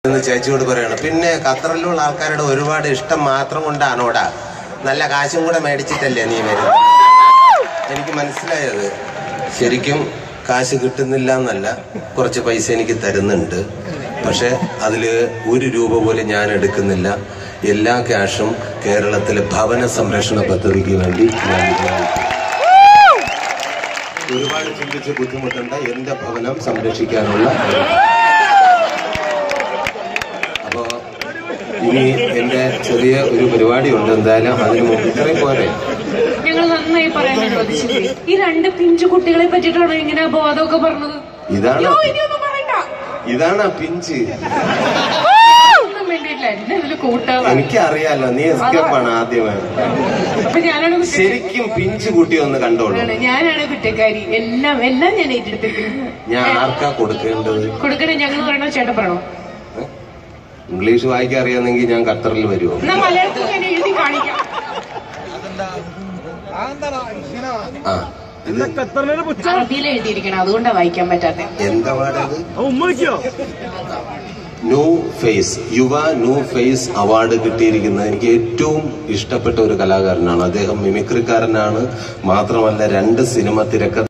എന്ന് ചേച്ചിയോട് പറയണം പിന്നെ ഖത്തറിലുള്ള ആൾക്കാരുടെ ഒരുപാട് ഇഷ്ടം മാത്രം കൊണ്ടാണോടാ നല്ല കാശും കൂടെ മേടിച്ചിട്ടല്ലേ നീ വരുന്നത് എനിക്ക് മനസ്സിലായത് ശരിക്കും കാശ് കിട്ടുന്നില്ല എന്നല്ല കുറച്ച് പൈസ എനിക്ക് തരുന്നുണ്ട് പക്ഷെ അതിൽ ഒരു രൂപ പോലും ഞാൻ എടുക്കുന്നില്ല എല്ലാ ക്യാഷും കേരളത്തിലെ ഭവന സംരക്ഷണ പദ്ധതിക്ക് വേണ്ടി ഞാൻ ഉപയോഗിക്കും. ഒരുപാട് ചിന്തിച്ച് ബുദ്ധിമുട്ടുണ്ട് എന്റെ ഭവനം സംരക്ഷിക്കാനുള്ള അപ്പോ ഇനി എന്റെ ചെറിയ ഒരു പരിപാടി ഉണ്ട് എന്തായാലും അതിന് മുമ്പ് ഇത്രയും പോരെ ഞങ്ങൾ നന്നായി പറയാൻ അനുവദിച്ചില്ലേ ഈ രണ്ട് പിഞ്ചു കുട്ടികളെ പറ്റിയിട്ടാണോ ഇങ്ങനെ ബോധമൊക്കെ പറഞ്ഞത് ഇതാണ് അയ്യോ, ഇനിയൊന്നും പറയണ്ട ഇതാണ് ആ പിഞ്ച് ഒന്നും വേണ്ടിയില്ല എന്നെ ഇതില് കൂട്ടാവാ എനിക്കറിയാലോ നീ എസ്കേപ്പ് ആണ് ആദ്യമേ അപ്പൊ ഞാനാണ് കുറ്റ- ശരിക്കും പിഞ്ച് കൂട്ടി ഒന്ന് കണ്ടോളൂ ആണ്. ഞാനാണ് കുറ്റക്കാരി എല്ലാം എല്ലാം ഞാൻ ഏറ്റെടുത്തിരിക്കുന്നു ഞാൻ ആർക്കാ കൊടുക്കേണ്ടത് കൊടുക്കണേ ഞങ്ങൾ പറയണോ ചേട്ടൻ പറയണോ ഏ? ഇംഗ്ലീഷ് വായിക്കാൻ അറിയാമെങ്കിൽ ഞാൻ ഖത്തറിൽ വരുമോ എന്നാ മലയാളത്തിൽ ഞാൻ എഴുതി കാണിക്കാം ആ ഇത് അറബിയിൽ എഴുതിയിരിക്കണം അതുകൊണ്ടാണ് വായിക്കാൻ പറ്റാത്ത എന്താ പാടത് ഉമ്മയ്ക്കോ ന്യൂ ഫേസ് യുവ ന്യൂ ഫേസ് അവാർഡ് കിട്ടിയിരിക്കുന്നത് എനിക്ക് ഏറ്റവും ഇഷ്ടപ്പെട്ട ഒരു കലാകാരനാണ് അദ്ദേഹം മിമിക്രിക്കാരനാണ് മാത്രമല്ല രണ്ട് സിനിമ തിരക്കഥ